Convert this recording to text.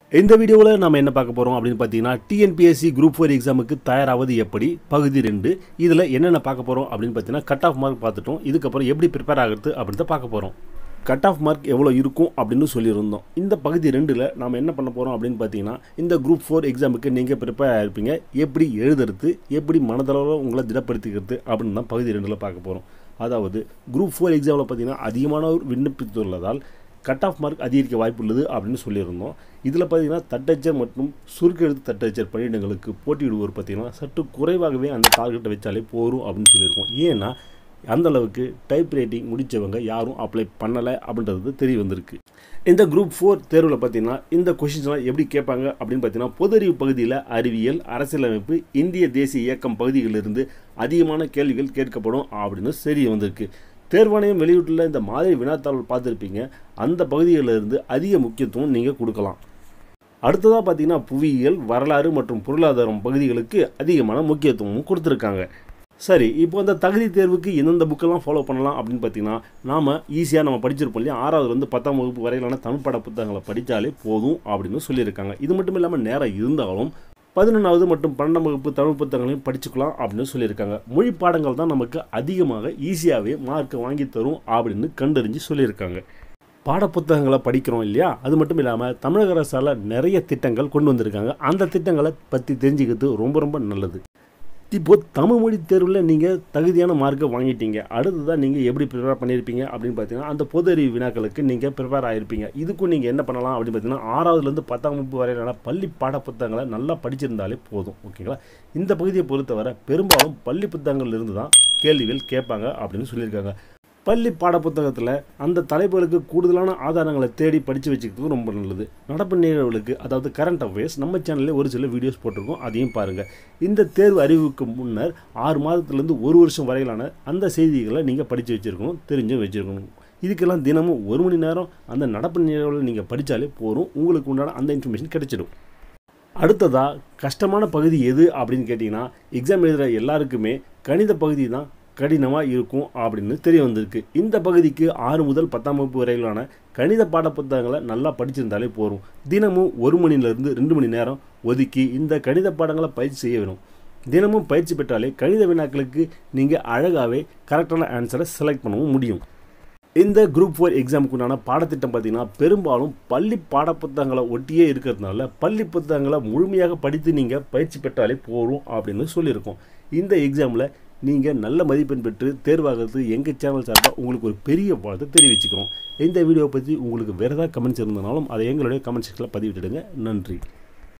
இந்த வீடியோவில் நம்ம என்ன பார்க்க போகிறோம் அப்படின்னு பார்த்தீங்கன்னா டிஎன்பிஎஸ்சி குரூப் ஃபோர் எக்ஸாமுக்கு தயாராவது எப்படி பகுதி ரெண்டு இதில் என்னென்ன பார்க்க போகிறோம் அப்படின்னு பார்த்தீங்கன்னா கட் ஆஃப் மார்க் பார்த்துட்டோம் இதுக்கப்புறம் எப்படி ப்ரிப்பேர் ஆகிறது அப்படின்னு பார்க்க போகிறோம் கட் ஆஃப் மார்க் எவ்வளோ இருக்கும் அப்படின்னு சொல்லியிருந்தோம் இந்த பகுதி ரெண்டில் நாம் என்ன பண்ண போகிறோம் அப்படின்னு பார்த்தீங்கன்னா இந்த குரூப் ஃபோர் எக்ஸாமுக்கு நீங்கள் ப்ரிப்பேர் ஆகிருப்பீங்க எப்படி எழுதுறது எப்படி மனதளவில் உங்களை திடப்படுத்திக்கிறது அப்படின்னு தான் பகுதி ரெண்டில் பார்க்க போகிறோம் அதாவது குரூப் ஃபோர் எக்ஸாமில் பார்த்தீங்கன்னா அதிகமானவர் விண்ணப்பித்துள்ளதால் கட் ஆஃப் மார்க் அதிகரிக்க வாய்ப்பு உள்ளது அப்படின்னு சொல்லியிருந்தோம் இதில் பார்த்தீங்கன்னா தட்டச்சர் மற்றும் சுருக்கெழுத்து தட்டச்சர் பணியிடங்களுக்கு போட்டியிடுவோர் பார்த்தீங்கன்னா சற்று குறைவாகவே அந்த டார்கெட்டை வச்சாலே போரும் அப்படின்னு சொல்லியிருக்கோம் ஏன்னா அந்த அளவுக்கு டைப் ரைட்டிங் முடித்தவங்க யாரும் அப்ளை பண்ணலை அப்படின்றது தெரிய வந்திருக்கு இந்த குரூப் ஃபோர் தேர்வில் பார்த்தீங்கன்னா இந்த கொஷின்ஸ்லாம் எப்படி கேட்பாங்க அப்படின்னு பார்த்தீங்கன்னா பொதறிவு பகுதியில் அறிவியல் அரசியலமைப்பு இந்திய தேசிய இயக்கம் பகுதிகளிலிருந்து அதிகமான கேள்விகள் கேட்கப்படும் அப்படின்னு தெரிய வந்திருக்கு தேர்வாணையம் வெளியிட்டுள்ள இந்த மாதிரி வினாத்தாள் பார்த்துருப்பீங்க அந்த பகுதிகளிலிருந்து அதிக முக்கியத்துவம் நீங்கள் கொடுக்கலாம் அடுத்ததாக பார்த்தீங்கன்னா புவியியல் வரலாறு மற்றும் பொருளாதாரம் பகுதிகளுக்கு அதிகமான முக்கியத்துவமும் கொடுத்துருக்காங்க சரி இப்போ அந்த தகுதி தேர்வுக்கு எந்தெந்த புக்கெல்லாம் ஃபாலோ பண்ணலாம் அப்படின்னு பார்த்தீங்கன்னா நாம் ஈஸியாக நம்ம படிச்சிருப்போம் இல்லையா ஆறாவதுலேருந்து பத்தாம் வகுப்பு வரையிலான தமிழ் பாட புத்தகங்களை படித்தாலே போதும் அப்படின்னு சொல்லியிருக்காங்க இது மட்டும் இல்லாமல் நேரம் இருந்தாலும் பதினொன்றாவது மற்றும் பன்னெண்டாம் வகுப்பு தமிழ் புத்தகங்களையும் படிச்சுக்கலாம் அப்படின்னு சொல்லியிருக்காங்க மொழி பாடங்கள் தான் நமக்கு அதிகமாக ஈஸியாகவே மார்க்கை வாங்கி தரும் அப்படின்னு கண்டறிஞ்சு சொல்லியிருக்காங்க பாடப்புத்தகங்களை படிக்கிறோம் இல்லையா அது மட்டும் இல்லாமல் தமிழக அரசால் நிறைய திட்டங்கள் கொண்டு வந்திருக்காங்க அந்த திட்டங்களை பற்றி தெரிஞ்சுக்கிறது ரொம்ப ரொம்ப நல்லது இப்போது தமிழ் மொழி தேர்வில் நீங்கள் தகுதியான மார்க்கை வாங்கிட்டீங்க அடுத்ததான் நீங்கள் எப்படி ப்ரிப்பேர் பண்ணியிருப்பீங்க அப்படின்னு பார்த்தீங்கன்னா அந்த பொது அறிவு வினாக்களுக்கு நீங்கள் ப்ரிப்பேர் ஆகிருப்பீங்க இதுக்கும் நீங்கள் என்ன பண்ணலாம் அப்படின்னு பார்த்தீங்கன்னா ஆறாவதுலேருந்து பத்தாம் வகுப்பு வரையிலான பள்ளி பாட புத்தகங்களை நல்லா படிச்சிருந்தாலே போதும் ஓகேங்களா இந்த பகுதியை பொறுத்தவரை பெரும்பாலும் பள்ளி புத்தகங்கள்ல இருந்து தான் கேள்விகள் கேட்பாங்க அப்படின்னு சொல்லியிருக்காங்க பள்ளி பாடப்புத்தகத்தில் அந்த தலைப்புகளுக்கு கூடுதலான ஆதாரங்களை தேடி படித்து வச்சுக்கிறதுக்கு ரொம்ப நல்லது நடப்பு நிகழ்வுகளுக்கு அதாவது கரண்ட் அஃபேர்ஸ் நம்ம சேனலில் ஒரு சில வீடியோஸ் போட்டிருக்கோம் அதையும் பாருங்கள் இந்த தேர்வு அறிவுக்கு முன்னர் ஆறு மாதத்துலேருந்து ஒரு வருஷம் வரையிலான அந்த செய்திகளை நீங்கள் படித்து வச்சுருக்கணும் தெரிஞ்சும் வச்சுருக்கணும் இதுக்கெல்லாம் தினமும் ஒரு மணி நேரம் அந்த நடப்பு நிகழ்வுகளை நீங்கள் படித்தாலே போதும் உங்களுக்கு உண்டான அந்த இன்ஃபர்மேஷன் கிடைச்சிடும் அடுத்ததாக கஷ்டமான பகுதி எது அப்படின்னு கேட்டிங்கன்னா எக்ஸாம் எழுதுகிற எல்லாருக்குமே கணித பகுதி தான் கடினமாக இருக்கும் அப்படின்னு தெரிய வந்திருக்கு இந்த பகுதிக்கு ஆறு முதல் பத்தாம் வகுப்பு வரையிலான கணித பாடப்புத்தகங்களை நல்லா படிச்சிருந்தாலே போதும் தினமும் ஒரு மணிலேருந்து ரெண்டு மணி நேரம் ஒதுக்கி இந்த கணித பாடங்களை பயிற்சி செய்ய வேணும் தினமும் பயிற்சி பெற்றாலே கணித வினாக்களுக்கு நீங்கள் அழகாகவே கரெக்டான ஆன்சரை செலக்ட் பண்ணவும் முடியும் இந்த குரூப் ஃபோர் எக்ஸாமுக்கு உண்டான பாடத்திட்டம் பார்த்தீங்கன்னா பெரும்பாலும் பள்ளி பாடப்புத்தகங்களை ஒட்டியே இருக்கிறதுனால பள்ளி புத்தகங்களை முழுமையாக படித்து நீங்கள் பயிற்சி பெற்றாலே போதும் அப்படின்னு சொல்லியிருக்கோம் இந்த எக்ஸாமில் நீங்கள் நல்ல மதிப்பெண் பெற்று தேர்வாகிறது எங்கள் சேனல் சார்பாக உங்களுக்கு ஒரு பெரிய வாழ்த்து தெரிவிச்சுக்கிறோம் இந்த வீடியோ பற்றி உங்களுக்கு வேறு ஏதாவது கமெண்ட்ஸ் இருந்தனாலும் அதை எங்களுடைய கமெண்ட் செக்ஷனில் பதிவிட்டுடுங்க நன்றி